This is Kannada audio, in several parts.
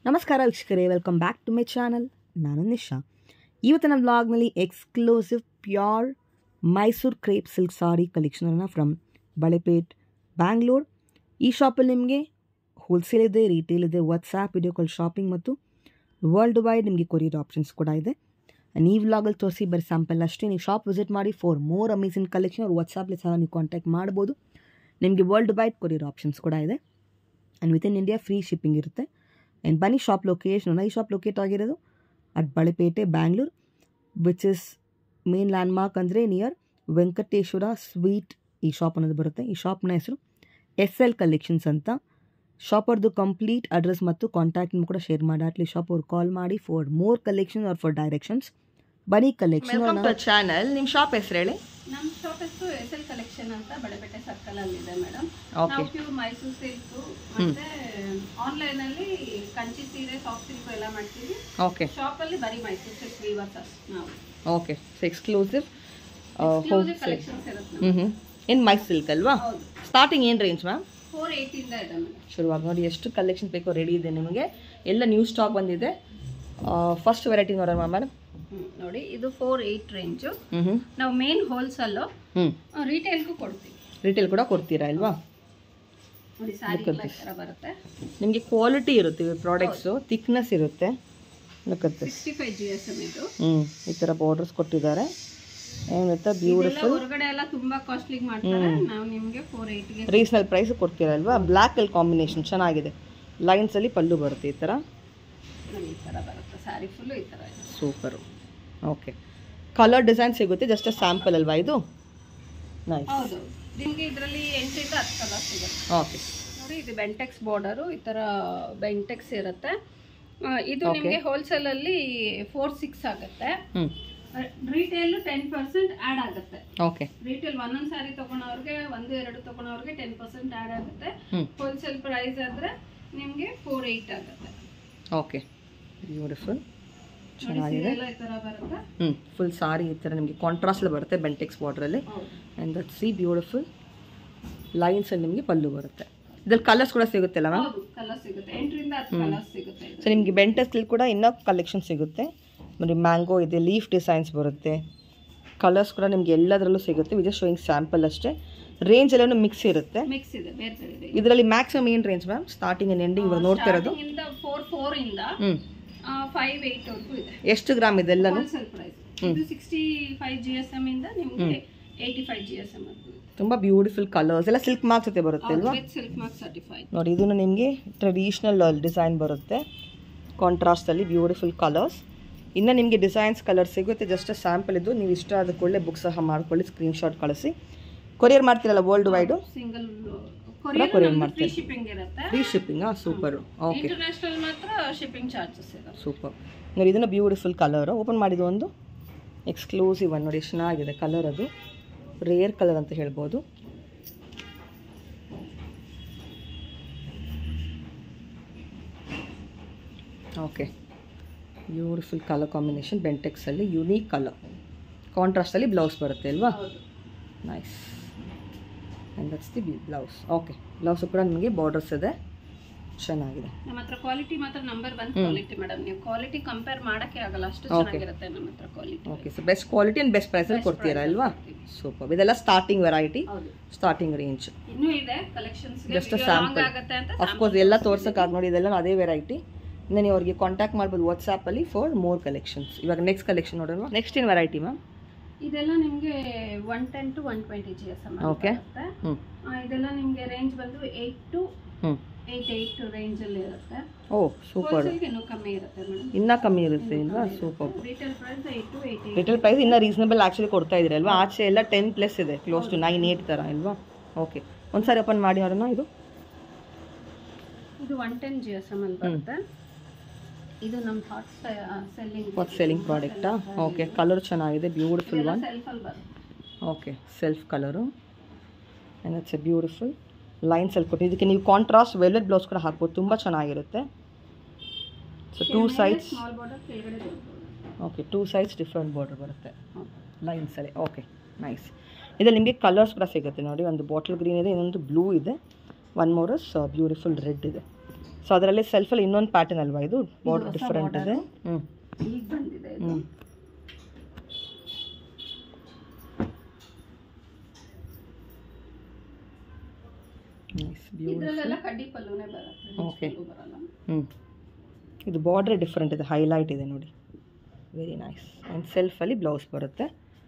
ನಮಸ್ಕಾರ ವೀಕ್ಷಕರೇ welcome back to my channel ನಾನು ನಿಶಾ ಇವತ್ತಿನ ವ್ಲಾಗ್ನಲ್ಲಿ exclusive pure Mysore crepe silk sari ಕಲೆಕ್ಷನನ್ನು ಫ್ರಮ್ ಬಳೆಪೇಟ್ ಬ್ಯಾಂಗ್ಳೂರ್ ಈ ಶಾಪಲ್ಲಿ ನಿಮಗೆ ಹೋಲ್ಸೇಲ್ ಇದೆ ರಿಟೇಲ್ ಇದೆ ವಾಟ್ಸಾಪ್ ವಿಡಿಯೋ ಕಾಲ್ ಶಾಪಿಂಗ್ ಮತ್ತು ವರ್ಲ್ಡ್ ವೈಡ್ ನಿಮಗೆ ಕೊರಿಯರ್ ಆಪ್ಷನ್ಸ್ ಕೂಡ ಇದೆ ಈ ವ್ಲಾಗಲ್ಲಿ ತೋರಿಸಿ ಬರೀ ಸ್ಯಾಂಪಲ್ ಅಷ್ಟೇ ನೀವು ಶಾಪ್ ವಿಸಿಟ್ ಮಾಡಿ ಫಾರ್ ಮೋರ್ ಅಮೇಸಿಂಗ್ ಕಲೆಕ್ಷನ್ ಅವ್ರು ವಾಟ್ಸಾಪ್ಲಿ ಸಹ ನೀವು ಕಾಂಟ್ಯಾಕ್ಟ್ ಮಾಡ್ಬೋದು ನಿಮಗೆ ವರ್ಲ್ಡ್ ವೈಡ್ ಕೊರಿಯರ್ ಆಪ್ಷನ್ಸ್ ಕೂಡ ಇದೆ and with in India free shipping ಇರುತ್ತೆ ಆ್ಯಂಡ್ ಬನ್ನಿ ಶಾಪ್ ಲೊಕೇಶನ್ ಈ ಶಾಪ್ ಲೊಕೇಟ್ ಆಗಿರೋದು at Balepete Bangalore which is main landmark ಅಂದರೆ ನಿಯರ್ ವೆಂಕಟೇಶ್ವರ ಸ್ವೀಟ್ ಈ ಶಾಪ್ ಅನ್ನೋದು ಬರುತ್ತೆ ಈ ಶಾಪ್ನ ಹೆಸರು ಎಸ್ ಎಲ್ ಕಲೆಕ್ಷನ್ಸ್ ಅಂತ ಶಾಪ್ ಅವ್ರದ್ದು ಕಂಪ್ಲೀಟ್ ಅಡ್ರೆಸ್ ಮತ್ತು ಕಾಂಟ್ಯಾಕ್ಟ್ ಕೂಡ ಶೇರ್ ಮಾಡಿ ಅಟ್ಲಿ ಶಾಪ್ ಅವ್ರು ಕಾಲ್ ಮಾಡಿ for more collection or for directions ಬನ್ನಿ ಕಲೆಕ್ಷನ್ ಚಾನಲ್ ನಿಮ್ಮ ಶಾಪ್ ಹೆಸರು ಹೇಳಿ ನಮ್ಮ ಶಾಪ್ ಹೆಸರು ಎಸ್ ಎಲ್ ಕಲೆಕ್ಷನ್ ಅಂತ ಬಳೆಪೇಟೆ ಸರ್ಕಲ್ ಅಲ್ಲಿ ಇದೆ ಮೇಡಮ್ ಓಕೆ ನಾವು ಪ್ಯೂರ್ ಮೈಸೂರು ಸಿಲ್ಕ್ ಮತ್ತೆ ಆನ್ಲೈನ್ ಅಲ್ಲಿ ಕಂಚಿ ಸೀರೆ ಸಾಫ್ಟ್ ಸಿಲ್ಕ್ ಎಲ್ಲ ಮಾಡ್ತೀವಿ ಓಕೆ ಶಾಪ್ ಅಲ್ಲಿ ಬರೀ ಮೈಸೂರು ಸಿಲ್ಕ್ ವೀವರ್ಸ್ ನಾವು okay so exclusive exclusive collections ಇರುತ್ತೆ ಹ್ಞೂ ಹ್ಞೂ ಇನ್ ಮೈ ಸಿಲ್ಕ್ ಅಲ್ವಾ ಹೌದು ಸ್ಟಾರ್ಟಿಂಗ್ ಏನು ರೇಂಜ್ ಮ್ಯಾಮ್ ಫೋರ್ ಏಯ್ಟಿಂದ ಇದೆ ಮೇಡಮ್ ಶುರುವಾಗಿ ನೋಡಿ ಎಷ್ಟು ಕಲೆಕ್ಷನ್ ಬೇಕೋ ರೆಡಿ ಇದೆ ನಿಮಗೆ ಎಲ್ಲ ನ್ಯೂ ಸ್ಟಾಕ್ ಬಂದಿದೆ ಫಸ್ಟ್ ವೆರೈಟಿ ನೋಡೋಣ ಮೇಡಮ್ ನೋಡಿ ಇದು ಫೋರ್ ಏಯ್ಟ್ ರೇಂಜು ಹ್ಞೂ ಹ್ಞೂ ನಾವು ಮೇನ್ ಹೋಲ್ಸೇಲು ಹ್ಞೂ ರಿಟೇಲ್ಗೂ ಕೊಡ್ತೀವಿ ರಿಟೇಲ್ ಕೂಡ ಕೊಡ್ತೀರಾ ಅಲ್ವಾ ನೋಡಿ ಸ್ಯಾರಿ ಥರ ಬರುತ್ತೆ ನಿಮಗೆ ಕ್ವಾಲಿಟಿ ಇರುತ್ತೆ ಇವ್ರ ಪ್ರಾಡಕ್ಟ್ಸು ಥಿಕ್ನೆಸ್ ಇರುತ್ತೆ ಲುಕತ್ತೆ sixty five G S M ಇದು ಹ್ಞೂ ಈ ಥರ ಬಾರ್ಡರ್ಸ್ ಕೊಟ್ಟಿದ್ದಾರೆ ಏನಿರುತ್ತೆ ಇದೆಲ್ಲ ಬ್ಯೂಟಿಫುಲ್ ಹೊರಗಡೆ ಎಲ್ಲ ತುಂಬಾ ಕಾಸ್ಟ್ಲಿಗೆ ಮಾಡ್ತಾರೆ ನಾವು ನಿಮಗೆ ಫೋರ್ ಏಯ್ಟ್ಗೆ ರೀಸನಲ್ ಪ್ರೈಸ್ ಕೊಡ್ತೀರಾ ಅಲ್ವಾ ಬ್ಲ್ಯಾಕ್ ಅಲ್ಲಿ ಕಾಂಬಿನೇಷನ್ ಚೆನ್ನಾಗಿದೆ ಲೈನ್ಸಲ್ಲಿ ಪಲ್ಲು ಬರುತ್ತೆ ಈ ಥರ ಈ ಥರ ಬರುತ್ತೆ ಸ್ಯಾರಿ ಫುಲ್ಲು ಈ ಥರ ಇದೆ ಸೂಪರು ಓಕೆ ಕಲರ್ ಡಿಸೈನ್ ಸಿಗುತ್ತೆ ಜಸ್ಟ್ ಸ್ಯಾಂಪಲ್ ಅಲ್ವಾ ಇದು ನೈಸ್ ಹೌದು ನಿಮಗೆ ಇದರಲ್ಲಿ ಎಂಟರಿಂದ ಹತ್ತು ಕಲರ್ ಸಿಗುತ್ತೆ ಓಕೆ ನೋಡಿ ಇದು ಬೆಂಟೆಕ್ಸ್ ಬಾರ್ಡರು ಈ ಥರ ಬೆಂಟೆಕ್ಸ್ ಇರುತ್ತೆ ಆ, ಇದು Okay. ನಿಮಗೆ ಹೋಲ್ಸೇಲಲ್ಲಿ ಫೋರ್ ಸಿಕ್ಸ್ ಆಗುತ್ತೆ ಹ್ಞೂ ರಿಟೇಲ್ ಟೆನ್ ಪರ್ಸೆಂಟ್ ಆ್ಯಡ್ ಆಗುತ್ತೆ ಓಕೆ ರಿಟೇಲ್ ಒಂದೊಂದು ಸ್ಯಾರಿ ತೊಗೊಳೋರ್ಗೆ ಒಂದು ಎರಡು ತೊಗೊಳೋರ್ಗೆ ಟೆನ್ ಪರ್ಸೆಂಟ್ ಆ್ಯಡ್ ಆಗುತ್ತೆ ಹ್ಞೂ ಹೋಲ್ಸೇಲ್ ಪ್ರೈಸ್ ಆದರೆ ನಿಮಗೆ ಫೋರ್ ಏಯ್ಟ್ ಆಗುತ್ತೆ ಓಕೆ ಬ್ಯೂಟಿಫುಲ್ ನೋಡಿ ಚೆನ್ನಾಗಿದೆ ಸೀರೆ ಎಲ್ಲ ಈ ಥರ ಬರುತ್ತೆ ಹ್ಞೂ ಫುಲ್ ಸಾರಿ ಈ ಥರ ನಿಮಗೆ ಕಾಂಟ್ರಾಸ್ಟಲ್ಲಿ ಬರುತ್ತೆ ಬೆಂಟೆಕ್ಸ್ ಬಾರ್ಡ್ರಲ್ಲಿ ಹೌದು ಆ್ಯಂಡ್ ದಟ್ ಸಿ ಬ್ಯೂಟಿಫುಲ್ ಲೈನ್ಸಲ್ಲಿ ನಿಮಗೆ ಪಲ್ಲು ಬರುತ್ತೆ ಇದ್ರಲ್ಲಿ ಕಲರ್ಸ್ ಕೂಡ ಸಿಗುತ್ತಲ್ಲ ಮ್ಯಾಮ್ ಹೌದು ಕಲರ್ ಸಿಗುತ್ತೆ ಎಂಟರಿಂದ ಹತ್ತು ಕಲರ್ ಸಿಗುತ್ತೆ ಇದು. ಸೊ ನಿಮಗೆ ಬೆಂಟೆಕ್ಸ್ಲಿ ಕೂಡ ಇನ್ನೂ ಕಲೆಕ್ಷನ್ ಸಿಗುತ್ತೆ ನೋಡಿ ಮ್ಯಾಂಗೋ ಇದೆ ಲೀಫ್ ಡಿಸೈನ್ಸ್ ಬರುತ್ತೆ ಕಲರ್ಸ್ ಕೂಡ ನಿಮಗೆ ಎಲ್ಲದರಲ್ಲೂ ಸಿಗುತ್ತೆ ವಿಜಯ್ ಶೋಯಿಂಗ್ ಸ್ಯಾಂಪಲ್ ಅಷ್ಟೇ ರೇಂಜ್ ಎಲ್ಲನೂ ಮಿಕ್ಸ್ ಇರುತ್ತೆ ಮಿಕ್ಸ್ ಇದೆ ಬೇರೆ ಬೇರೆ ಇದೆ ಇದರಲ್ಲಿ ಮ್ಯಾಕ್ಸಿಮಮ್ ಏನು range ma'am starting and ending ಇವಾಗ ನೋಡ್ತಾ ಇರೋದು Starting ಇಂದ ಫೋರ್ ಫೋರ್ ಇಂದ ಹ್ಞೂ ಫೈವ್ ಏಯ್ಟ್ ವರೆಗೂ ಇದೆ ಎಷ್ಟು ಗ್ರಾಮ್ ಇದೆಲ್ಲನೂ ಹೋಲ್ಸೇಲ್ ಪ್ರೈಸ್ ಇದು sixty five G S M ಇಂದ ನಿಮಗೆ eighty five G S M ತುಂಬ ಬ್ಯೂಟಿಫುಲ್ ಕಲರ್ಸ್ ಎಲ್ಲ ಸಿಲ್ಕ್ ಮಾರ್ಕ್ಸ್ ಜೊತೆ ಬರುತ್ತೆ ಅಲ್ವಾ ವಿತ್ ಸಿಲ್ಕ್ ಮಾರ್ಕ್ ಸರ್ಟಿಫೈಡ್ ನೋಡಿ ಇದನ್ನು ನಿಮಗೆ ಟ್ರೆಡಿಷ್ನಲ್ ಡಿಸೈನ್ ಬರುತ್ತೆ ಕಾಂಟ್ರಾಸ್ಟಲ್ಲಿ ಬ್ಯೂಟಿಫುಲ್ ಕಲರ್ಸ್ ಇನ್ನು ನಿಮಗೆ ಡಿಸೈನ್ಸ್ ಕಲರ್ ಸಿಗುತ್ತೆ ಜಸ್ಟ್ ಸ್ಯಾಂಪಲ್ ಇದು ನೀವು ಇಷ್ಟ ಆದ ಕೂಡಲೇ ಬುಕ್ ಸಹ ಮಾಡ್ಕೊಳ್ಳಿ ಸ್ಕ್ರೀನ್ಶಾಟ್ ಕಳಿಸಿ ಕೊರಿಯರ್ ಮಾಡ್ತೀರಲ್ಲ world wide single courier courier free ಮಾಡ್ತೀರಾ? ಶಿಪ್ಪಿಂಗ್ ಇರುತ್ತೆ ಫ್ರೀ ಶಿಪ್ಪಿಂಗಾ ಸೂಪರು ಓಕೆ ಇಂಟರ್ನ್ಯಾಷನಲ್ ಮಾತ್ರ ಶಿಪ್ಪಿಂಗ್ ಚಾರ್ಜಸ್ ಇರುತ್ತೆ ಸೂಪರ್ ನೋಡಿ ಇದನ್ನು ಬ್ಯೂಟಿಫುಲ್ ಕಲರು ಓಪನ್ ಮಾಡಿದ ಒಂದು ಎಕ್ಸ್ಕ್ಲೂಸಿವ್ ಒನ್ ನೋಡಿ ಎಷ್ಟು ಚೆನ್ನಾಗಿದೆ ಕಲರ್ ಅದು ರೇರ್ ಕಲರ್ ಅಂತ ಹೇಳ್ಬೋದು ಓಕೆ ಬ್ಯೂಟಿಫುಲ್ ಕಲರ್ ಕಾಂಬಿನೇಷನ್ ಬೆಂಟೆಕ್ಸಲ್ಲಿ ಯುನೀಕ್ ಕಲರ್ ಕಾಂಟ್ರಾಸ್ಟಲ್ಲಿ ಬ್ಲೌಸ್ ಬರುತ್ತೆ ಅಲ್ವಾ ಹೌದು nice and that's the blouse okay blouse ಕೂಡ ನಿಮಗೆ ಬಾರ್ಡರ್ಸ್ ಇದೆ ಚೆನ್ನಾಗಿದೆ ನಮ್ಮ ಹತ್ರ ಕ್ವಾಲಿಟಿ ಮಾತ್ರ ನಂಬರ್ ಒನ್ ಕ್ವಾಲಿಟಿ ಮೇಡಮ್ ನೀವು ಕ್ವಾಲಿಟಿ ಕಂಪೇರ್ ಮಾಡಕ್ಕೆ ಆಗಲ್ಲ ಅಷ್ಟು ಚೆನ್ನಾಗಿರುತ್ತೆ ನಮ್ಮ ಹತ್ರ quality okay so best quality and best ಪ್ರೈಸಲ್ಲಿ ಕೊಡ್ತೀರಾ ಅಲ್ವಾ ಸೂಪರ್ ಇದೆಲ್ಲ ಸ್ಟಾರ್ಟಿಂಗ್ ವೆರೈಟಿ ಹೌದು ಸ್ಟಾರ್ಟಿಂಗ್ ರೇಂಜ್ ಇನ್ನೂ ಇದೆ ಕಲೆಕ್ಷನ್ಸ್ Just a sample. ಆಗುತ್ತೆ ಅಂತ ಅಫ್ಕೋರ್ಸ್ ಎಲ್ಲ ತೋರ್ಸೋಕ್ಕಾಗ ನೋಡಿ ಇದೆಲ್ಲ ಅದೇ ವೆರೈಟಿ ಇನ್ನು ನೀವು ಅವ್ರಿಗೆ ಕಾಂಟ್ಯಾಕ್ಟ್ ಮಾಡ್ಬೋದು ವಾಟ್ಸಾಪಲ್ಲಿ ಫಾರ್ ಮೋರ್ ಕಲೆಕ್ಷನ್ಸ್ ಇವಾಗ ನೆಕ್ಸ್ಟ್ ಕಲೆಕ್ಷನ್ ನೋಡೋಣ ನೆಕ್ಸ್ಟ್ ಏನು ವೆರೈಟಿ ಮ್ಯಾಮ್ ಇದೆಲ್ಲ ನಿಮಗೆ one ten to one twenty G S M Okay. ಬರುತ್ತೆ ಹ್ಞೂ ಆ, ಇದೆಲ್ಲ ನಿಮಗೆ ರೇಂಜ್ ಬಂದು ಏಯ್ಟ್ ಟು ಹ್ಞೂ ಏಯ್ಟ್ ಏಯ್ಟ್ ರೇಂಜ್ ಅಲ್ಲಿ ಇರುತ್ತೆ ಓ ಸೂಪರ್ ಹೋಲ್ಸೇಲ್ಗೆ ಇನ್ನೂ ಕಮ್ಮಿ ಇರುತ್ತೆ ಮೇಡಮ್ ಇನ್ನೂ ಕಮ್ಮಿ ಇರುತ್ತೆ ಇಲ್ವಾ super retail price eight two eight eight retail price ಇನ್ನೂ ರೀಸನಬಲ್ ಆ್ಯಕ್ಚುಲಿ ಕೊಡ್ತಾ ಇದ್ದೀರಿ ಅಲ್ವಾ ಆಚೆ ಎಲ್ಲ ಟೆನ್ ಪ್ಲಸ್ ಇದೆ ಕ್ಲೋಸ್ ಟು ನೈನ್ ಏಯ್ಟ್ ಥರ ಇಲ್ವಾ ಓಕೆ ಒಂದ್ಸಾರಿ ಓಪನ್ ಮಾಡಿ ಅವ್ರನ್ನ ಇದು ಇದು one ten G S M ಅಲ್ಲಿ ಬರುತ್ತೆ ಇದು ನಮ್ಮ ಹಾಟ್ ಸೆಲ್ಲಿಂಗ್ ವಾಟ್ ಸೆಲ್ಲಿಂಗ್ ಪ್ರಾಡಕ್ಟಾ ಓಕೆ ಕಲರ್ ಚೆನ್ನಾಗಿದೆ ಬ್ಯೂಟಿಫುಲ್ ಒನ್ ಸೆಲ್ಫ್ ಅಲ್ಲಿ ಬರುತ್ತೆ okay self colour and it's a beautiful ಲೈನ್ಸಲ್ಲಿ ಕೊಟ್ಟು ಇದಕ್ಕೆ ನೀವು ಕಾಂಟ್ರಾಸ್ಟ್ ವೆಲ್ವೆಟ್ ಬ್ಲೌಸ್ ಕೂಡ ಹಾಕ್ಬೋದು ತುಂಬ ಚೆನ್ನಾಗಿರುತ್ತೆ so two sides small border ಕೆಳಗಡೆ ದೊಡ್ಡ border. Okay two sides different border ಬರುತ್ತೆ ಲೈನ್ಸಲ್ಲಿ ಓಕೆ ನೈಸ್ ಇದರಲ್ಲಿ ನಿಮಗೆ ಕಲರ್ಸ್ ಕೂಡ ಸಿಗುತ್ತೆ ನೋಡಿ ಒಂದು ಬಾಟಲ್ ಗ್ರೀನ್ ಇದೆ ಇನ್ನೊಂದು ಬ್ಲೂ ಇದೆ ಒನ್ ಮೋರಸ್ ಬ್ಯೂಟಿಫುಲ್ ರೆಡ್ ಇದೆ ಸೊ ಅದರಲ್ಲಿ ಸೆಲ್ಫಲ್ಲಿ ಇನ್ನೊಂದು ಪ್ಯಾಟರ್ನ್ ಅಲ್ವಾ ಇದು ಬಾರ್ಡರ್ ಹೊಸ ಡಿಫ್ರೆಂಟ್ ಇದೆ border. ಹ್ಞೂ ಈಗ ಬಂದಿದೆ ಇದು ಹ್ಞೂ ನೈಸ್ ಬ್ಯೂಟಿಫುಲ್ ಇದ್ರಲ್ಲೆಲ್ಲ ಕಡ್ಡಿ ಪಲ್ಲುನೇ ಬರುತ್ತೆ rich Okay. ಪಲ್ಲು ಬರಲ್ಲ ಹ್ಞೂ ಇದು ಬಾರ್ಡ್ರೇ ಡಿಫ್ರೆಂಟ್ ಇದೆ ಹೈಲೈಟ್ ಇದೆ ನೋಡಿ ವೆರಿ ನೈಸ್ ಆ್ಯಂಡ್ ಸೆಲ್ಫಲ್ಲಿ ಬ್ಲೌಸ್ ಬರುತ್ತೆ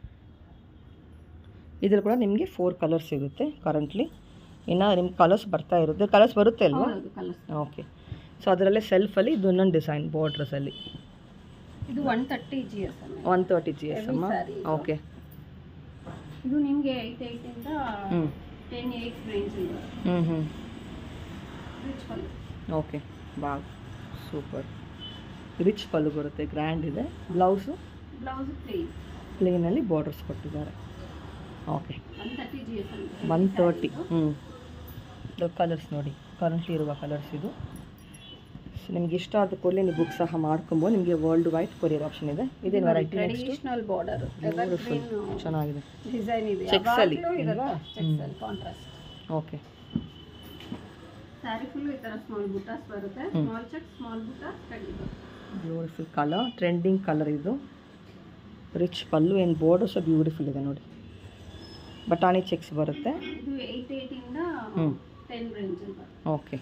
ಇದ್ರಲ್ಲಿ ಕೂಡ ನಿಮಗೆ ಫೋರ್ ಕಲರ್ಸ್ ಸಿಗುತ್ತೆ ಕರೆಂಟ್ಲಿ ಇನ್ನು ನಿಮ್ಗೆ ಕಲರ್ಸ್ ಬರ್ತಾ ಇರುತ್ತೆ ಕಲರ್ಸ್ ಬರುತ್ತೆ ಅಲ್ವಾ ಹೌದು ಕಲರ್ಸ್ ಓಕೆ ಸೊ ಅದರಲ್ಲೇ ಸೆಲ್ಫಲ್ಲಿ ಇದು ಇನ್ನೊಂದು ಡಿಸೈನ್ ಬಾರ್ಡ್ರಸಲ್ಲಿ ಇದು one thirty G S M one thirty G S Heavy ಅಮ್ಮ saree ಇದು. ಓಕೆ ಇದು ನಿಮಗೆ ಏಯ್ಟ್ ಏಯ್ಟಿಂದ ಹ್ಞೂ ಟೆನ್ ಏಯ್ಟ್ ರೇಂಜ್ ಇದೆ ಹ್ಞೂ ಹ್ಞೂ ರಿಚ್ ಪಲ್ಲು ಓಕೆ ಬಾಗ್ ಸೂಪರ್ ರಿಚ್ ಪಲ್ಲು ಬರುತ್ತೆ ಗ್ರ್ಯಾಂಡ್ ಇದೆ ಬ್ಲೌಸು ಬ್ಲೌಸ್ ಪ್ಲೇನ್ ಪ್ಲೇನಲ್ಲಿ ಬಾರ್ಡರ್ಸ್ ಕೊಟ್ಟಿದ್ದಾರೆ okay one thirty G S M one thirty ಹ್ಞೂ ಕಲರ್ಸ್ ನೋಡಿ ಕರೆಂಟ್ಲಿ ಇರುವ ಕಲರ್ಸ್ ಇದು ಸೊ ನಿಮ್ಗೆ ಇಷ್ಟ ಆದ ಕೂಡಲೇ ನೀವು ಬುಕ್ ಸಹ ಮಾಡ್ಕೊಬೋದು ನಿಮಗೆ ವರ್ಲ್ಡ್ ವೈಡ್ ಕೊರಿಯರ್ ಆಪ್ಷನ್ ಇದೆ ಇದೇನು variety next traditional border beautiful ಚೆನ್ನಾಗಿದೆ ಡಿಸೈನ್ ಇದೆ Checks ಅಲ್ಲಿ, ಯಾವಾಗ್ಲೂ ಅಲ್ವಾ? ಇರುತ್ತೆ ಚೆಕ್ಸ್ ಅಲ್ಲಿ ಕಾಂಟ್ರಾಸ್ಟ್ ಓಕೆ ಸ್ಯಾರಿ ಫುಲ್ ಈ ತರ ಸ್ಮಾಲ್ ಬುಟಾಸ್ ಬರುತ್ತೆ ಸ್ಮಾಲ್ ಚೆಕ್ ಸ್ಮಾಲ್ ಬುಟಾಸ್ ಕಡ್ಡಿ ಬರುತ್ತೆ ಬ್ಯೂಟಿಫುಲ್ ಕಲರ್ ಟ್ರೆಂಡಿಂಗ್ ಕಲರ್ ಇದು ರಿಚ್ ಪಲ್ಲು ಏನು ಬಾರ್ಡರ್ ಸಹ ಬ್ಯೂಟಿಫುಲ್ ಇದೆ ನೋಡಿ ಬಟಾಣಿ ಚೆಕ್ಸ್ ಬರುತ್ತೆ ಇದು ಏಯ್ಟ್ ಏಯ್ಟಿಂದ ಹ್ಞೂ ಟೆನ್ ರೇಂಜ್ ಬರುತ್ತೆ ಓಕೆ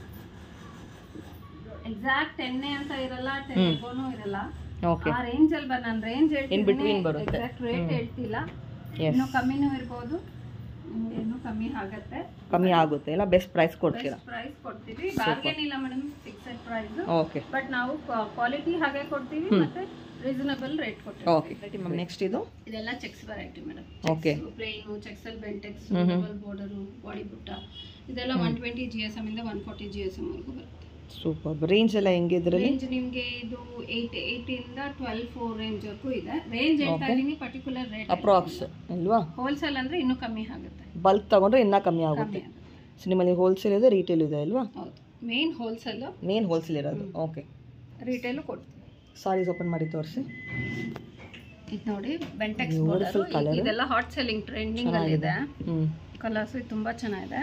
ಎಕ್ಸಾಕ್ಟ್ ಟೆನ್ನೇ ಅಂತ ಇರಲ್ಲ ಟೆನ್ ಎಬೋನು ಇರಲ್ಲ ಓಕೆ ಆ ರೇಂಜ್ ಅಲ್ಲಿ ಬರ್ ನಾನು ರೇಂಜ್ ಹೇಳ್ತೀನಿ between ಬರುತ್ತೆ. ಎಕ್ಸಾಕ್ಟ್ ರೇಟ್ ಹೇಳ್ತಿಲ್ಲ ಎಸ್ ಇನ್ನೂ ಕಮ್ಮಿನೂ ಇರ್ಬೋದು ನಿಮ್ಗೆ ಇನ್ನೂ ಕಮ್ಮಿ ಆಗತ್ತೆ ಕಮ್ಮಿ ಆಗುತ್ತೆ ಇಲ್ಲ ಬೆಸ್ಟ್ ಪ್ರೈಸ್ ಕೊಡ್ತೀರಾ ಪ್ರೈಸ್ ಕೊಡ್ತೀವಿ ಬಾರ್ಗೇನ್ ಇಲ್ಲ madam fixed price okay but ನಾವು ಕ್ವಾಲಿಟಿ ಹಾಗೆ ಕೊಡ್ತೀವಿ ಮತ್ತೆ ರೀಸನಬಲ್ ರೇಟ್ ಕೊಡ್ತೀವಿ ಓಕೆ ಮ್ಯಾಮ್ ನೆಕ್ಸ್ಟ್ ಇದು ಇದೆಲ್ಲ checks variety madam okay plain ಚೆಕ್ಸಲ್ ಬೆಂಟೆಕ್ಸ್ ಡಬಲ್ ಬಾರ್ಡರು ಬಾಡಿ ಬುಟ್ಟ ಇದೆಲ್ಲ one twenty G S M ಇಂದ one forty G S M ವರೆಗೂ ಬರುತ್ತೆ ಸೂಪರ್ ರೇಂಜ್ ಎಲ್ಲ ಹೆಂಗೆ ಇದರಲ್ಲಿ ರೇಂಜ್ ನಿಮಗೆ ಇದು ಏಯ್ಟ್ ಏಯ್ಟ್ ಇಂದ ಟ್ವೆಲ್ ಫೋರ್ ರೇಂಜ್ ವರೆಗೂ ಇದೆ ರೇಂಜ್ ಹೇಳ್ತಾ ಇದೀನಿ ಪರ್ಟಿಕ್ಯುಲರ್ ರೇಟ್ ಅಪ್ರಾಕ್ಸ್ ಅಲ್ವಾ ಹೋಲ್ಸೇಲ್ ಅಂದ್ರೆ ಇನ್ನೂ ಕಮ್ಮಿ ಆಗುತ್ತೆ ಬಲ್ಕ್ ತಗೊಂಡ್ರೆ ಇನ್ನೂ ಕಮ್ಮಿ ಆಗುತ್ತೆ ಕಮ್ಮಿ ಆಗುತ್ತೆ ಸೊ ನಿಮ್ಮಲ್ಲಿ ಹೋಲ್ಸೇಲ್ ಇದೆ ರಿಟೇಲ್ ಇದೆ ಅಲ್ವಾ ಹೌದು ಮೇನ್ ಹೋಲ್ಸೇಲ್ ಮೇನ್ ಹೋಲ್ಸೇಲ್ ಇರೋದು ಓಕೆ ರಿಟೇಲು ಕೊಡ್ತೀವಿ ಸಾರೀಸ್ ಓಪನ್ ಮಾಡಿ ತೋರಿಸಿ ಇದು ನೋಡಿ ಬೆಂಟೆಕ್ಸ್ Beautiful colour. ಇದೆಲ್ಲ ಹಾಟ್ ಸೆಲ್ಲಿಂಗ್ ಟ್ರೆಂಡಿಂಗ್ ಅಲ್ಲಿ ಇದೆ ಹ್ಞೂ ಕಲರ್ಸ್ ತುಂಬಾ ಚೆನ್ನಾಗಿದೆ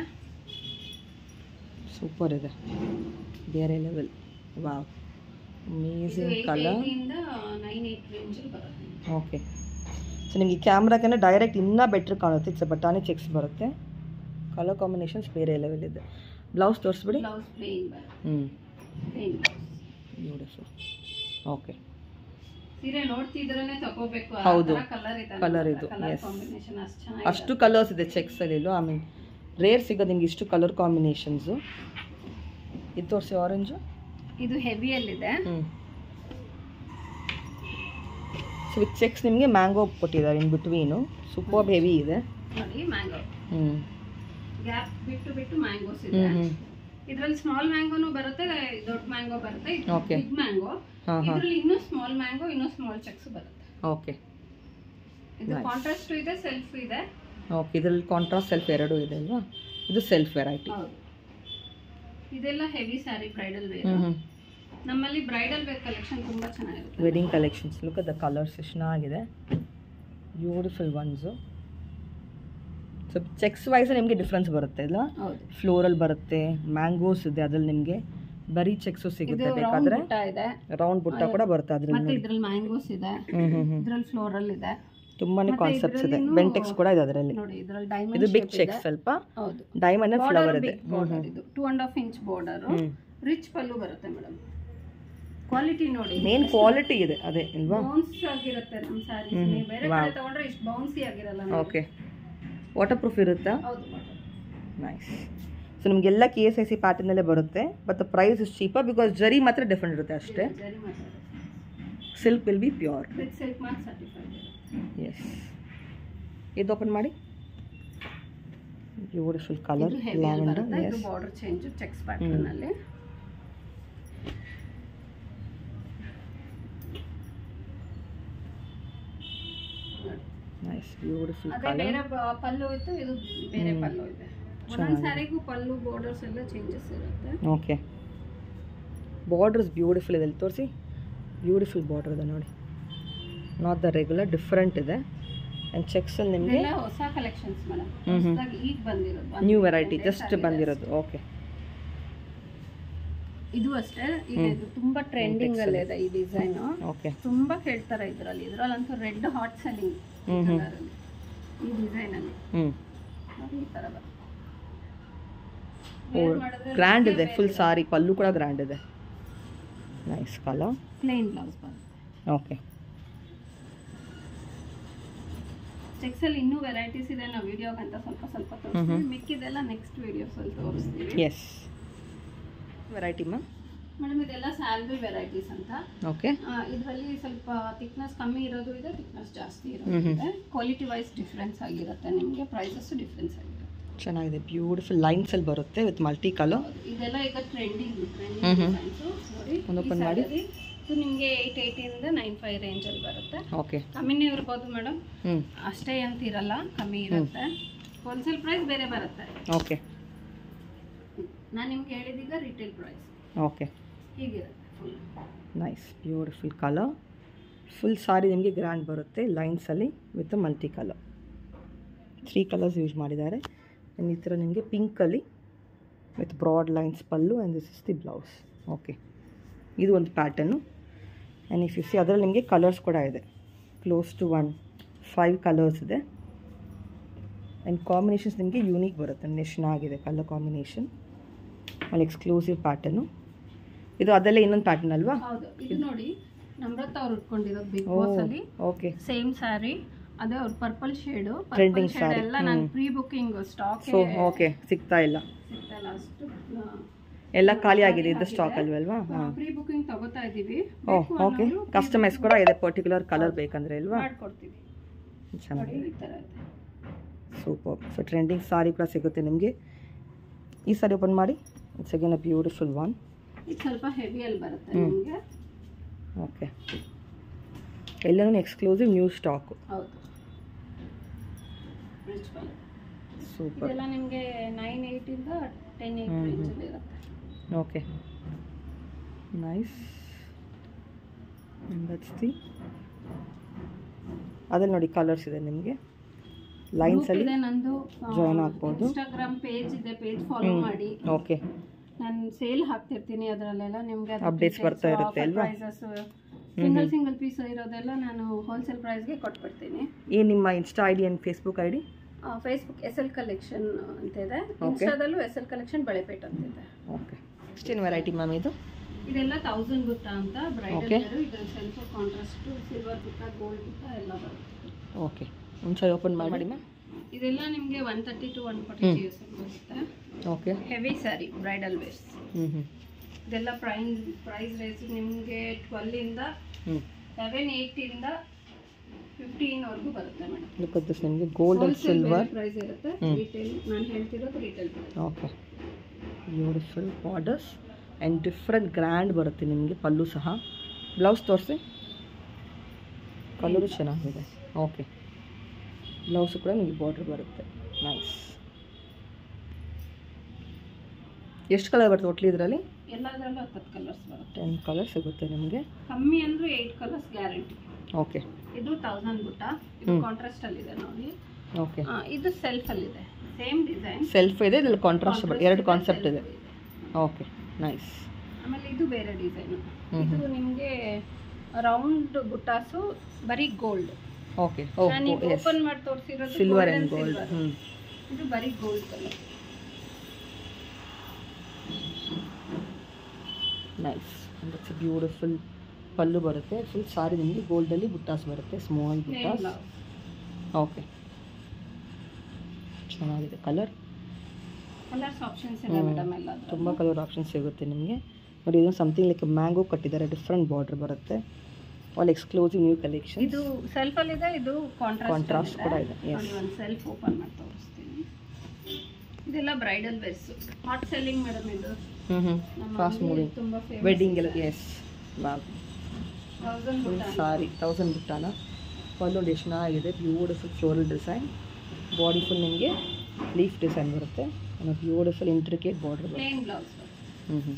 ಸೂಪರ್ ಇದೆ ಬೇರೆ ಲೆವೆಲ್ ವಾವ್ ಅಮೇಝಿಂಗ್ ಕಲರ್ ಇಂದ ನೈನ್ ಏಟ್ ರೇಂಜ್ ಬರುತ್ತೆ ಓಕೆ ಸೊ ನಿಮಗೆ ಕ್ಯಾಮ್ರಾಕಂದ್ರೆ ಡೈರೆಕ್ಟ್ ಇನ್ನೂ ಬೆಟ್ರ್ ಕಾಣುತ್ತೆ ಇಟ್ಸ್ ಬಟಾಣಿ ಚೆಕ್ಸ್ ಬರುತ್ತೆ ಕಲರ್ ಕಾಂಬಿನೇಷನ್ಸ್ ಬೇರೆ ಲೆವೆಲ್ ಇದೆ ಬ್ಲೌಸ್ ತೋರಿಸ್ಬಿಡಿ ಬ್ಲೌಸ್ ಪ್ಲೇನ್ ಬರುತ್ತೆ ಹ್ಞೂ ಪ್ಲೇನ್ ಬ್ಯೂಟಿಫುಲ್ ಓಕೆ ಸೀರೆ ನೋಡ್ತಿದ್ರೇನೆ ತಗೋಬೇಕು ಹೌದು. ಕಲರ್ ಇದೆ Colour ಇದು, ಕಲರ್ yes. ಕಾಂಬಿನೇಷನ್ ಅಷ್ಟು ಚೆನ್ನಾಗಿದೆ ಅಷ್ಟು ಕಲರ್ಸ್ ಇದೆ ಚೆಕ್ಸಲ್ಲಿ ಐ ಮೀನ್ ರೇರ್ ಸಿಗೋದು ನಿಮ್ಗೆ ಇಷ್ಟು ಕಲರ್ ಕಾಂಬಿನೇಷನ್ಸು ಇದು ತೋರಿಸಿ ಆರೆಂಜು ಇದು ಹೆವಿಯಲ್ಲಿದೆ ಹ್ಞೂ ಸೊ ವಿತ್ ಚೆಕ್ಸ್ ನಿಮಗೆ ಮ್ಯಾಂಗೋ ಕೊಟ್ಟಿದ್ದಾರೆ ಇನ್ ಬಿಟ್ವೀನು ಸೂಪರ್ ಹೆವಿ ಇದೆ ನೋಡಿ ಮ್ಯಾಂಗೋ ಹ್ಞೂ ಗ್ಯಾಪ್ ಬಿಟ್ಟು ಬಿಟ್ಟು ಮ್ಯಾಂಗೋಸ್ ಹ್ಞೂ ಇದೆ ಹ್ಞೂ ಇದ್ರಲ್ಲಿ ಸ್ಮಾಲ್ ಮ್ಯಾಂಗೋನು ಬರುತ್ತೆ ದೊಡ್ಡ ಮ್ಯಾಂಗೋ ಬರುತ್ತೆ Okay. ಬಿಗ್ ಮ್ಯಾಂಗೋ ಹಾಂ ಹಾಂ ಇದ್ರಲ್ಲಿ ಇನ್ನೂ ಸ್ಮಾಲ್ ಮ್ಯಾಂಗೋ ಇನ್ನೂ ಸ್ಮಾಲ್ ಚೆಕ್ಸ್ ಬರುತ್ತೆ ಓಕೆ ಇದು ಕಾಂಟ್ರಾಸ್ಟ್ ಇದೆ ಸೆಲ್ಫ್ ಇದೆ ಓಕೆ ಇದರಲ್ಲಿ ಕಾಂಟ್ರಾಸ್ಟ್ ಸೆಲ್ಫ್ ಎರಡೂ ಇದೆ ಅಲ್ವಾ ಇದು ಸೆಲ್ಫ್ ವೆರೈಟಿ ಹೌದು ಇದೆಲ್ಲ ಹೆವಿ ಸ್ಯಾರಿ ಬ್ರೈಡಲ್ ವೇರ್ ಹ್ಞೂ ಹ್ಞೂ ನಮ್ಮಲ್ಲಿ ಬ್ರೈಡಲ್ ವೇರ್ ಕಲೆಕ್ಷನ್ ತುಂಬಾ ಚೆನ್ನಾಗಿರುತ್ತೆ wedding collections look the colours ಎಷ್ಟು ಚೆನ್ನಾಗಿದೆ beautiful ones so checks wise ನಿಮಗೆ ಡಿಫ್ರೆನ್ಸ್ ಬರುತ್ತೆ ಇಲ್ಲ ಹೌದು ಫ್ಲೋರಲ್ ಬರುತ್ತೆ ಮ್ಯಾಂಗೋಸ್ ಇದೆ ಅದ್ರಲ್ಲಿ ನಿಮಗೆ ಬರೀ ಚೆಕ್ಸು ಇದು ಸಿಗುತ್ತೆ ರೌಂಡ್ ಬೇಕಾದ್ರೆ ಬುಟ್ಟ ಇದೆ ರೌಂಡ್ ಬುಟ್ಟ ಕೂಡ ಬರುತ್ತೆ ಅದ್ರಲ್ಲಿ ಮತ್ತೆ ಇದ್ರಲ್ಲಿ ಮ್ಯಾಂಗೋಸ್ ಇದೆ ಹ್ಞೂ ಹ್ಞೂ ಹ್ಞೂ ಇದ್ರಲ್ಲಿ ಫ್ಲೋರಲ್ ಇದೆ ತುಂಬಾನೇ ಮತ್ತೆ ಕಾನ್ಸೆಪ್ಟ್ಸ್ ಇದೆ ಇದ್ರಲ್ಲಿನೂ- ಬೆಂಟೆಕ್ಸ್ ಕೂಡ ಇದೆ ಅದರಲ್ಲಿ ನೋಡಿ ಇದ್ರಲ್ಲಿ ಇದು ಡೈಮಂಡ್ ಬಿಗ್ ಚೆಕ್ಸ್ ಸ್ವಲ್ಪ ಹೌದು ಡೈಮಂಡ್ ಫ್ಲವರ್ ಇದೆ ಬಿಗ್ ಬಾರ್ಡರ್ ಇದು two and half inch border ಹ್ಞೂ ರಿಚ್ ಪಲ್ಲು ಬರುತ್ತೆ ಮೇಡಮ್ ಕ್ವಾಲಿಟಿ ನೋಡಿ ಮೇನ್ ಕ್ವಾಲಿಟಿ ಇದೆ ಅದೇ ಇಲ್ವಾ ಬೌನ್ಸ್ ಆಗಿರುತ್ತೆ ನಮ್ಮ ಸ್ಯಾರೀಸ್ ನೀವು ಬೇರೆ ಕಡೆ ತಗೊಂಡ್ರೆ ಇಷ್ಟು ಬೌನ್ಸಿ ಆಗಿರಲ್ಲ ನೋಡಿ. ಓಕೆ ವಾಟರ್ ಪ್ರೂಫ್ ಇರುತ್ತಾ ಹೌದು madam. ನೈಸ್ ಸೊ ನಿಮಗೆಲ್ಲ ಕೆ ಎಸ್ ಐ ಸಿ ಪ್ಯಾಟರ್ನಲ್ಲೇ ಬರುತ್ತೆ but price is cheaper because zari ಮಾತ್ರ ಡಿಫ್ರೆಂಟ್ ಇರುತ್ತೆ ಅಷ್ಟೇ ಜರಿ ಮಾತಾಡೋದು silk will be pure with silk mark certified yes ಇದು ಓಪನ್ ಮಾಡಿ ಬ್ಯೂಟಿಫುಲ್ ಕಲರ್ ಇದು ಹೆವಿ ಲ್ಯಾವೆಂಡರ್ ಬರುತ್ತೆ ಇದು yes border change checks pattern ಅಲ್ಲಿ ನೈಸ್ ಬ್ಯೂಟಿಫುಲ್ ಅದೇ ಕಲರ್ ಬೇರೆ ಬ- ಪಲ್ಲು ಇತ್ತು ಇದು ಬೇರೆ ಪಲ್ಲು ಇದೆ ಒಂದೊಂದು ಸ್ಯಾರಿಗೂ ಪಲ್ಲು ಬಾರ್ಡರ್ಸ್ ಎಲ್ಲ ಚೇಂಜಸ್ ಇರುತ್ತೆ ಓಕೆ ಬಾರ್ಡರ್ಸ್ ಬ್ಯೂಟಿಫುಲ್ ಇದೆ ಇಲ್ಲಿ ತೋರಿಸಿ ಬ್ಯೂಟಿಫುಲ್ ಬಾರ್ಡರ್ ಇದೆ ನೋಡಿ ನಾಟ್ ದ ರೆಗ್ಯುಲರ್ ಡಿಫ್ರೆಂಟ್ ಇದೆ ಆ್ಯಂಡ್ ಚೆಕ್ಸಲ್ಲಿ ನಿಮಗೆ ಇದೆಲ್ಲ ಹೊಸ ಕಲೆಕ್ಷನ್ಸ್ ಮೇಡಮ್ ಹ್ಮ್ ಹ್ಮ್. ಹೊಸದಾಗಿ ಈಗ ಬಂದಿರೋದು ನ್ಯೂ ವೆರೈಟಿ ಜಸ್ಟ್ ಬಂದಿರೋದು ಓಕೆ ಇದು ಅಷ್ಟೇ ಇದೆ ಇದು ತುಂಬಾ ಟ್ರೆಂಡಿಂಗ್ ಅಲ್ಲಿ ಇದೆ ಈ ಡಿಸೈನ್ ಓಕೆ ತುಂಬಾ ಕೇಳ್ತಾರೆ ಇದ್ರಲ್ಲಿ ಇದ್ರಲ್ಲಂತೂ ರೆಡ್ ಹಾಟ್ ಸೆಲ್ಲಿಂಗ್ ಹ್ಮ್ ಹ್ಮ್ ಈ ಡಿಸೈನ್ ಅಲ್ಲಿ ಹ್ಞೂ ನೋಡಿ ಈ ತರ ಬರುತ್ತೆ ಗ್ರ್ಯಾಂಡ್ ಇದೆ ಫುಲ್ ಸಾರಿ ಪಲ್ಲು ಕೂಡ ಗ್ರ್ಯಾಂಡ್ ಇದೆ ನೈಸ್ ಕಲರ್ ಪ್ಲೇನ್ ಬ್ಲೌಸ್ ಬರುತ್ತೆ ಓಕೆ ಚೆಕ್ಸ್ ಅಲ್ಲಿ ಇನ್ನೂ ವೆರೈಟೀಸ್ ಇದೆ ನಾವು ವಿಡಿಯೋಗಂತ ಸ್ವಲ್ಪ ಸ್ವಲ್ಪ ತೋರಿಸ್ತೀವಿ ಮಿಕ್ಕಿದೆಲ್ಲ ನೆಕ್ಸ್ಟ್ ವಿಡಿಯೋಸ್ ಅಲ್ಲಿ ತೋರಿಸ್ತೀವಿ ಎಸ್ ವೆರೈಟಿ ಮ್ಯಾಮ್ ಮೇಡಮ್ ಇದೆಲ್ಲ ಸ್ಯಾಲ್ರಿ ವೆರೈಟೀಸ್ ಅಂತ ಓಕೆ ಇದರಲ್ಲಿ ಸ್ವಲ್ಪ ಥಿಕ್ನೆಸ್ ಕಮ್ಮಿ ಇರೋದು ಇದೆ ಥಿಕ್ನೆಸ್ ಜಾಸ್ತಿ ಹ್ಮ್ ಇರೋದು ಇದೆ ಕ್ವಾಲಿಟಿ ವೈಸ್ ಡಿಫ್ರೆನ್ಸ್ ಆಗಿರುತ್ತೆ ನಿಮಗೆ ಪ್ರೈಸಸ್ ಡಿಫ್ರೆನ್ಸ್ ಆಗಿರುತ್ತೆ ಚೆನ್ನಾಗಿದೆ ಬ್ಯೂಟಿಫುಲ್ ಲೈನ್ಸಲ್ಲಿ ಬರುತ್ತೆ ವಿತ್ ಮಲ್ಟಿ ಕಲರ್ ಹೌದು. ಇದೆಲ್ಲ ಈಗ ಟ್ರೆಂಡಿಂಗ್ ಹ್ಮ್ ಹ್ಮ್. ಟ್ರೆಂಡಿಂಗ್ ಸಾರಿ ಒಂದು open ಮಾಡಿ. ಇದು ನಿಮಗೆ ಏಯ್ಟ್ ಏಯ್ಟಿಂದ ನೈನ್ ಫೈವ್ ರೇಂಜಲ್ಲಿ ಬರುತ್ತೆ ಓಕೆ ಕಮ್ಮಿನೇ ಇರ್ಬೋದು ಮೇಡಮ್ ಹ್ಞೂ ಅಷ್ಟೇ ಅಂತ ಇರಲ್ಲ ಕಮ್ಮಿ ಇರುತ್ತೆ ಹೋಲ್ಸೇಲ್ ಪ್ರೈಸ್ ಬೇರೆ ಬರುತ್ತೆ ಓಕೆ ನಾನು ನಿಮ್ಗೆ ಹೇಳಿದೀಗ ರಿಟೇಲ್ ಪ್ರೈಸ್ ಓಕೆ ಹೀಗಿರುತ್ತೆ full nice beautiful colour full sari ನಿಮಗೆ ಗ್ರ್ಯಾಂಡ್ ಬರುತ್ತೆ ಲೈನ್ಸಲ್ಲಿ with multi colour three colours use ಮಾಡಿದ್ದಾರೆ ಆ್ಯಂಡ್ ಈ ಥರ ನಿಮಗೆ ಪಿಂಕಲ್ಲಿ ವಿತ್ ಬ್ರಾಡ್ ಲೈನ್ಸ್ ಪಲ್ಲು and this is the blouse okay ಇದು ಒಂದು pattern and if you see ಅದರಲ್ಲಿ ನಿಮಗೆ ಕಲರ್ಸ್ ಕೂಡ ಇದೆ close to one five colours ಇದೆ ಆ್ಯಂಡ್ ಕಾಂಬಿನೇಷನ್ಸ್ ನಿಮಗೆ ಯೂನಿಕ್ ಬರುತ್ತೆ ನೆಶ್ನಾಗಿದೆ ಕಲರ್ ಕಾಂಬಿನೇಷನ್ ಅಲ್ಲಿ ಎಕ್ಸ್ಕ್ಲೂಸಿವ್ ಪ್ಯಾಟರ್ನು ಇದು ಅದಲ್ಲೇ ಇನ್ನೊಂದು ಪ್ಯಾಟರ್ನ್ ಅಲ್ವಾ ಹೌದು ಇದು ನೋಡಿ ನಮ್ರತ ಅವ್ರು ಉಟ್ಕೊಂಡಿರೋದು ಬಿಗ್ ಓ ಬಾಸ್ ಅಲ್ಲಿ ಓಕೆ ಸೇಮ್ ಸ್ಯಾರಿ ಅದೇ ಅವ್ರ purple shade Trending purple shade saree. ಎಲ್ಲ ನಾನು pre booking stock so okay ಸಿಗ್ತಾ ಇಲ್ಲ ಸಿಗ್ತಲ್ಲ ಅಷ್ಟು ಎಲ್ಲ ಖಾಲಿ ಆಗಿದೆ ಇದು ಸ್ಟಾಕ್ ಅಲ್ವಲ್ವಾ ಹಾಂ ಪ್ರೀ ಬುಕಿಂಗ್ ತಗೋತಾ ಇದೀವಿ ಓ ಓಕೆ ಕಸ್ಟಮೈಸ್ ಕೂಡ ಇದೆ ಪರ್ಟಿಕ್ಯುಲರ್ ಕಲರ್ ಬೇಕಂದ್ರೆ ಅಲ್ವಾ ಮಾಡ್ಕೊಡ್ತೀವಿ ನೋಡಿ ಚೆನ್ನಾಗಿದೆ ಈ ತರ ಇದೆ ಸೂಪರ್ ಸೊ ಟ್ರೆಂಡಿಂಗ್ ಸಾರಿ ಕೂಡ ಸಿಗುತ್ತೆ ನಿಮಗೆ ಈ ಸಾರಿ ಓಪನ್ ಮಾಡಿ it's again a beautiful one ಇದು ಸ್ವಲ್ಪ ಹೆವಿಯಲ್ಲಿ ಬರುತ್ತೆ ಹ್ಮ್. ನಿಮಗೆ ಓಕೆ ಎಲ್ಲನೂ ಎಕ್ಸ್ಕ್ಲೂಸಿವ್ ನ್ಯೂ ಸ್ಟಾಕು ಹೌದು ರಿಚ್ ಕಲರ್ ಸೂಪರ್ ಇದೆಲ್ಲ ನಿಮಗೆ ನೈನ್ ಏಯ್ಟಿಂದ ಟೆನ್ ಏಯ್ಟ್ ಹ್ಮ್, ರೇಂಜಲ್ಲಿ ಇರುತ್ತೆ ಓಕೆ ನೈಸ್ ದಟ್ಸ್ ದಿ ಅದ್ರಲ್ಲಿ ನೋಡಿ ಕಲರ್ಸ್ ಇದೆ ನಿಮಗೆ Group ಲೈನ್ಸಲ್ಲಿ ಇದೆ ನಂದು join ಆಗ್ಬೋದು. ಇನ್ಸ್ಟಾಗ್ರಾಮ್ ಪೇಜ್ ಇದೆ ಪೇಜ್ ಫಾಲೋ ಮಾಡಿ ಓಕೆ ನಾನು ಸೇಲ್ ಹಾಕ್ತಿರ್ತೀನಿ ಅದರಲ್ಲೆಲ್ಲ ನಿಮಗೆ Updates ಬರ್ತಾ ಇರುತ್ತೆ ಅಲ್ವಾ? ಸಿಂಗಲ್ ಸಿಂಗಲ್ ಪೀಸ್ ಇರೋದೆಲ್ಲ ನಾನು ಹೋಲ್ಸೇಲ್ ಪ್ರೈಸ್ಗೆ ಕೊಟ್ಬಿಡ್ತೀನಿ ಈ ನಿಮ್ಮ Insta I D and Facebook I D Facebook S L collection ಅಂತ ಇದೆ ಇನ್ಸ್ಟಾದಲ್ಲೂ ಎಸ್ ಎಲ್ ಕಲೆಕ್ಷನ್ ಬಳೆಪೇಟ್ ಅಂತ ಇದೆ ಓಕೆ ಎಷ್ಟೇನು ವೆರೈಟಿ ಮ್ಯಾಮ್ ಇದು ಇದೆಲ್ಲ ತೌಸಂಡ್ ಬುಟ್ಟ ಅಂತ Okay. ಬ್ರೈಡಲ್ ಇದ್ರ ಸ್ವಲ್ಪ ಕಾಂಟ್ರಾಸ್ಟ್ ಸಿಲ್ವರ್ ಬುಟ್ಟ ಗೋಲ್ಡ್ ಬುಟ್ಟ ಎಲ್ಲ ಬರುತ್ತೆ ಓಕೆ ಒಂದ್ಸರಿ ಓಪನ್ ಮಾಡಿ ಮ್ಯಾಮ್ ಇದೆಲ್ಲ ನಿಮಗೆ one thirty two one forty ಹ್ಮ್. ಜಿ ಎಸ್ ಬರುತ್ತೆ okay heavy sari bridal wears ಹ್ಞೂ ಹ್ಞೂ ಇದೆಲ್ಲ ಪ್ರೈಸ್ ಪ್ರೈಸ್ ರೇಂಜ್ ನಿಮಗೆ ಟ್ವೆಲ್ಲಿಂದ ಹ್ಞೂ ಲೆವೆನ್ ಏಯ್ಟಿಂದ ಫಿಫ್ಟೀನ್ವರೆಗೂ ಬರುತ್ತೆ ಮೇಡಮ್ ಲುಕ್ ಅಟ್ ದಿಸ್ ನಿಮಗೆ ಗೋಲ್ಡ್ ಆ್ಯಂಡ್ ಸಿಲ್ವರ್ ಪ್ರೈಸ್ ಇರುತ್ತೆ ಹ್ಮ್. ರಿಟೇಲ್ ನಾನು ಹೇಳ್ತಿರೋದು retail price okay beautiful borders and different grand ಬರುತ್ತೆ ನಿಮಗೆ ಪಲ್ಲು ಸಹ ಬ್ಲೌಸ್ ತೋರಿಸಿ ಕಲರು ಚೆನ್ನಾಗಿದೆ ಓಕೆ ಬ್ಲೌಸು ಕೂಡ ನಿಮಗೆ ಬಾರ್ಡ್ರ್ ಬರುತ್ತೆ ನೈಸ್ ಎಷ್ಟು ಕಲರ್ ಬರುತ್ತೆ ಒಟ್ಲಿ ಇದರಲ್ಲಿ ಎಲ್ಲದರಲ್ಲೂ ಹತ್ತತ್ತು ಕಲರ್ಸ್ ಬರುತ್ತೆ ಟೆನ್ ಕಲರ್ ಸಿಗುತ್ತೆ ನಿಮಗೆ ಕಮ್ಮಿ ಅಂದ್ರೆ ಏಯ್ಟ್ ಕಲರ್ಸ್ ಗ್ಯಾರಂಟಿ ಓಕೆ ಇದು ತೌಸಂಡ್ ಬುಟ್ಟ ಇದು ಹ್ಮ್. ಕಾಂಟ್ರಾಸ್ಟ್ ಅಲ್ಲಿ ಇದೆ ನೋಡಿ ಓಕೆ ಆ, ಇದು ಸೆಲ್ಫ್ ಅಲ್ಲಿ ಇದೆ ಸೇಮ್ ಡಿಸೈನ್ ಸೆಲ್ಫ್ ಇದೆ ಇದ್ರಲ್ಲಿ ಕಾಂಟ್ರಾಸ್ಟ್ ಎರಡು ಕಾನ್ಸೆಪ್ಟ್ ಇದೆ ಓಕೆ ನೈಸ್ ಆಮೇಲೆ ಇದು ಬೇರೆ ಡಿಸೈನ್ ಹ್ಮ್ ಇದು ನಿಮಗೆ ರೌಂಡ್ ಬುಟ್ಟಾಸು ಬರೀ ಗೋಲ್ಡ್ ಓಕೆ ಓ ನಾನು ಈಗ ಎಸ್ ಓಪನ್ ಮಾಡಿ ತೋರಿಸಿರೋದು ಸಿಲ್ವರ್ ಆ್ಯಂಡ್ ಗೋಲ್ಡ್ ಹ್ಞೂ ಇದು ಬರೀ gold colour nice it's beautiful ಪಲ್ಲು ಬರುತ್ತೆ ಫುಲ್ ಸಾರಿ ನಿಮಗೆ ಗೋಲ್ಡಲ್ಲಿ ಬುಟ್ಟಾಸ್ ಬರುತ್ತೆ ಸ್ಮಾಲ್ ಬುಟ್ಟಾಸ್ ಓಕೆ ಚೆನ್ನಾಗಿದೆ ಕಲರ್ ಕಲರ್ಸ್ ಆಪ್ಷನ್ಸ್ ಇದೆ ಹ್ಮ್. ಮೇಡಮ್ ಎಲ್ಲ ತುಂಬ ಕಲರ್ ಆಪ್ಷನ್ಸ್ ಸಿಗುತ್ತೆ ನಿಮಗೆ ನೋಡಿ ಇದು ಸಮಥಿಂಗ್ ಲೈಕ್ ಮ್ಯಾಂಗೋ ಕಟ್ಟಿದ್ದಾರೆ ಡಿಫ್ರೆಂಟ್ ಬಾರ್ಡರ್ ಬರುತ್ತೆ ಆಲ್ ಎಕ್ಸ್ಕ್ಲೂಸಿವ್ ನ್ಯೂ ಕಲೆಕ್ಷನ್ ಇದು ಸೆಲ್ಫ್ ಅಲ್ಲಿ ಇದೆ ಇದು ಕಾಂಟ್ರಾಸ್ಟ್ ಕಾಂಟ್ರಾಸ್ಟ್ ಕೂಡ ಇದೆ ಎಸ್ ನೋಡಿ ಒಂದು ಸೆಲ್ಫ್ ಓಪನ್ ಮಾಡಿ ತೋರಿಸ್ತೀನಿ ಇದೆಲ್ಲ bridal wears hot selling madam ಇದು ಹ್ಞೂ ಹ್ಞೂ ನಮ್ಮ ಫಾಸ್ಟ್ ಅಂಗಡಿ ಮೂವಿಂಗ್ ತುಂಬಾ ವೆಡ್ಡಿಂಗ್ ಎಲ್ಲ yes ma'am thousand full sari thousand ಬಿಟ್ಟಾನ ಪಲ್ಲು ಎಷ್ಟು ಚೆನ್ನಾಗಿದೆ beautiful floral design body full ನಿಮಗೆ ಲೀಫ್ ಡಿಸೈನ್ ಬರುತ್ತೆ ಆಮೇಲೆ ಬ್ಯೂಟಿಫುಲ್ ಇಂಟ್ರಿಕೇಟ್ ಬಾರ್ಡರ್ ಬರುತ್ತೆ ಪ್ಲೇನ್ ಬ್ಲೌಸ್ ಹ್ಞೂ ಹ್ಞೂ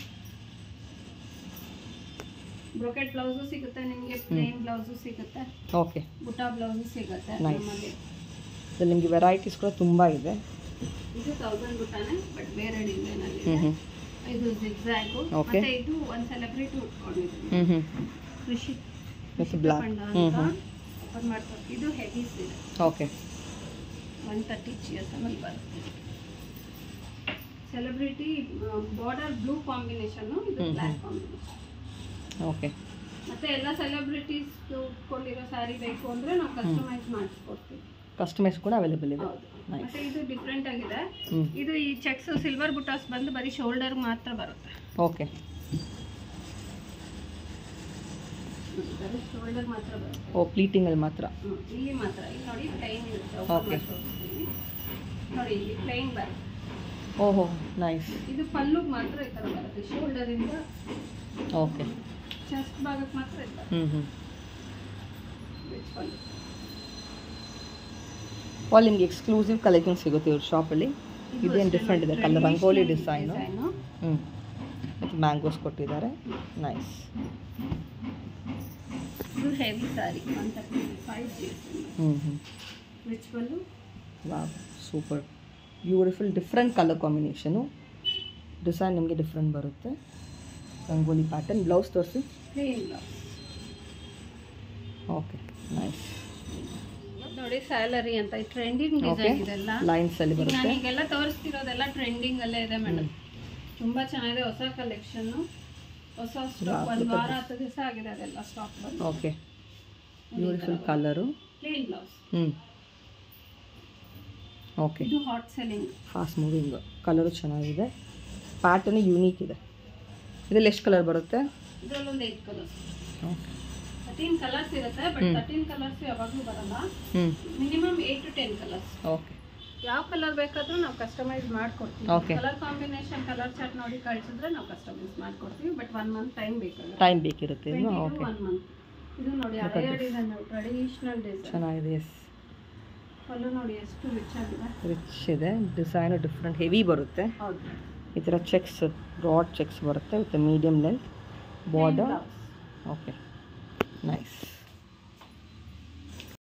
ಬ್ರೊಕೆಟ್ ಬ್ಲೌಸು ಸಿಗುತ್ತೆ ನಿಮಗೆ ಪ್ಲೇನ್ ಬ್ಲೌಸು ಸಿಗುತ್ತೆ ಓಕೆ ಬುಟಾ ಬ್ಲೌಸು ಸಿಗುತ್ತೆ Nice. ನಮ್ಮಲ್ಲಿ ಇದ್ರಲ್ಲಿ ನಿಮಗೆ ವೆರೈಟೀಸ್ ಕೂಡ ತುಂಬ ಇದೆ ಇದು ತೌಸಂಡ್ ಬುಟ್ಟಾನೆ ಬಟ್ ಬೇರೆ ಡಿಸೈನ್ ಅಲ್ಲಿ ಹ್ಞೂ ಇದೆ ಹ್ಞೂ ಇದು ಜಿಗ್ಜಾಗು Okay. ಮತ್ತೆ ಇದು ಒಂದು ಸೆಲೆಬ್ರಿಟಿ ಉಟ್ಕೊಂಡಿದ್ದೀನಿ ಹ್ಞೂ ಹ್ಞೂ ಕೃಷಿ With black. ಪಂಡ ಹ್ಮ್, ಅಂತ ಹ್ಮ್. ಓಪನ್ ಮಾಡ್ತಾರೆ ಇದು ಹೆವಿ ಸೀರೆ okay one thirty G S M ಅಲ್ಲಿ ಬರುತ್ತೆ ಸೆಲೆಬ್ರಿಟಿ ಬಾರ್ಡರ್ ಬ್ಲೂ ಕಾಂಬಿನೇಷನ್ ಇದು ಹ್ಮ್, ಬ್ಲ್ಯಾಕ್ ಹ್ಮ್. ಕಾಂಬಿನೇಷನ್ ಓಕೆ ಮತ್ತೆ ಎಲ್ಲ ಸೆಲೆಬ್ರಿಟೀಸ್ ಉಟ್ಕೊಂಡಿರೋ ಸ್ಯಾರಿ ಬೇಕು ಅಂದ್ರೆ ನಾವು ಕಸ್ಟಮೈಸ್ ಮಾಡಿಸ್ಕೊಡ್ತೀವಿ ಕಸ್ಟಮೈಸ್ ಕೂಡ ಅವೈಲೇಬಲ್ ಇದೆ ಹೌದು Nice. ಮತ್ತೆ ಇದು ಡಿಫ್ರೆಂಟ್ ಆಗಿದೆ ಹ್ಞೂ ಇದು ಈ ಚೆಕ್ಸ್ ಸಿಲ್ವರ್ ಬುಟಾಸ್ ಬಂದು ಬರೀ ಶೋಲ್ಡರ್ ಮಾತ್ರ ಬರುತ್ತೆ ಓಕೆ ಬರೀ ಶೋಲ್ಡರ್ ಮಾತ್ರ ಬರುತ್ತೆ ಓ ಪ್ಲೀಟಿಂಗಲ್ಲಿ ಮಾತ್ರ ಹ್ಮ್, ಇಲ್ಲಿ ಮಾತ್ರ ಇಲ್ಲಿ ನೋಡಿ ಪ್ಲೈನ್ ಇರುತ್ತೆ Okay. open ಮಾಡಿ ತೋರಿಸ್ತೀನಿ. ನೋಡಿ ಇಲ್ಲಿ ಪ್ಲೈನ್ ಬರುತ್ತೆ ಓಹೋ ನೈಸ್ ಇದು ಪಲ್ಲು ಮಾತ್ರ ಈ ಥರ ಬರುತ್ತೆ ಶೋಲ್ಡರ್ ಇಂದ ಓಕೆ ಚೆಸ್ಟ್ ಭಾಗಕ್ಕೆ ಮಾತ್ರ ಇಲ್ಲ ಹ್ಞೂ ಹ್ಞೂ ರಿಚ್ ಪಲ್ಲು ಅಲ್ಲಿ ನಿಮ್ಗೆ ಎಕ್ಸ್ಕ್ಲೂಸಿವ್ ಕಲೆಕ್ಷನ್ ಸಿಗುತ್ತೆ ಇವ್ರ ಶಾಪಲ್ಲಿ ಇದು ಇದೇನು ಅಷ್ಟೇ ಡಿಫ್ರೆಂಟ್ ಇದೆ ನೋಡಿ, colour rangoli traditional design design. ಹ್ಞೂ ಮತ್ತು ಮ್ಯಾಂಗೋಸ್ ಕೊಟ್ಟಿದ್ದಾರೆ ನೈಸ್ ಇದು ಹೆವಿ ಸಾರಿ ಒನ್ ತರ್ಟಿ ಫೈವ್ ಜಿ ಹ್ಞೂ ಹ್ಞೂ ರಿಚ್ ಪಲ್ಲು wow super beautiful different colour combination design ನಿಮಗೆ ಡಿಫ್ರೆಂಟ್ ಬರುತ್ತೆ ರಂಗೋಲಿ ಪ್ಯಾಟರ್ನ್ ಬ್ಲೌಸ್ ತೋರಿಸಿ ಪ್ಲೇನ್ ಬ್ಲೌಸ್ ಓಕೆ ನೈಸ್ ನೋಡಿ ಸ್ಯಾಲರಿ ಅಂತ ಟ್ರೆಂಡಿಂಗ್ ಓಕೆ ಡಿಸೈನ್ ಇದೆಲ್ಲ ಲೈನ್ಸಲ್ಲಿ ಈಗ ಬರುತ್ತೆ ನಾನೀಗೆಲ್ಲ ತೋರಿಸ್ತಿರೋದೆಲ್ಲ ಟ್ರೆಂಡಿಂಗ್ ಅಲ್ಲೇ ಇದೆ ಮೇಡಮ್ ತುಂಬಾ ಚೆನ್ನಾಗಿದೆ ಹೊಸ ಕಲೆಕ್ಷನ್ ಹೊಸ ಸ್ಟಾಕ್ ಒಂದು ವಾರ ಹತ್ತು ದಿವಸ ಆಗಿದೆ ಅದೆಲ್ಲ ಸ್ಟಾಕ್ ಬಂದು okay beautiful colour plain blouse ಹ್ಞೂ ಓಕೆ ಇದು hot selling fast moving colour ಚೆನ್ನಾಗಿದೆ ಪ್ಯಾಟರ್ನ್ ಯೂನೀಕ್ ಇದೆ ಇದರಲ್ಲಿ ಎಷ್ಟು ಕಲರ್ ಬರುತ್ತೆ ಇದರಲ್ಲಿ ಒಂದು eight colours okay thirteen colours ಇರುತ್ತೆ ಬಟ್ ಹ್ಮ್. ತರ್ಟೀನ್ ಕಲರ್ಸ್ ಯಾವಾಗಲೂ ಬರಲ್ಲ ಹ್ಞೂ minimum eight to ten colours okay ಯಾವ ಕಲರ್ ಬೇಕಾದ್ರೂ ನಾವು ಕಸ್ಟಮೈಸ್ ಮಾಡ್ಕೊಡ್ತೀವಿ Okay. Colour combination colour chart ನೋಡಿ ಕಳಿಸಿದ್ರೆ ನಾವು ಕಸ್ಟಮೈಸ್ ಮಾಡ್ಕೊಡ್ತೀವಿ ಬಟ್ ಒನ್ ಮಂತ್ ಟೈಮ್ ಬೇಕಾಗುತ್ತೆ ಟೈಮ್ ಬೇಕಿರುತ್ತೆ ಇನ್ನು ಓಕೆ ಒನ್ ಮಂತ್ ಇದು ನೋಡಿ ಹಳೆಯ ಡಿಸೈನ್ ಟ್ರೆಡಿಷನಲ್ ಡಿಸೈನ್ ಚೆನ್ನಾಗಿದೆ ಎಸ್ ಪಲ್ಲು ನೋಡಿ ಎಷ್ಟು ರಿಚ್ ಆಗಿದೆ ರಿಚ್ ಇದೆ ಡಿಸೈನು ಡಿಫ್ರೆಂಟ್ ಹೆವಿ ಬರುತ್ತೆ ಹೌದು ಈ ಥರ ಚೆಕ್ಸ್ ಬ್ರಾಡ್ ಚೆಕ್ಸ್ ಬರುತ್ತೆ with medium length border Plain blouse. Okay nice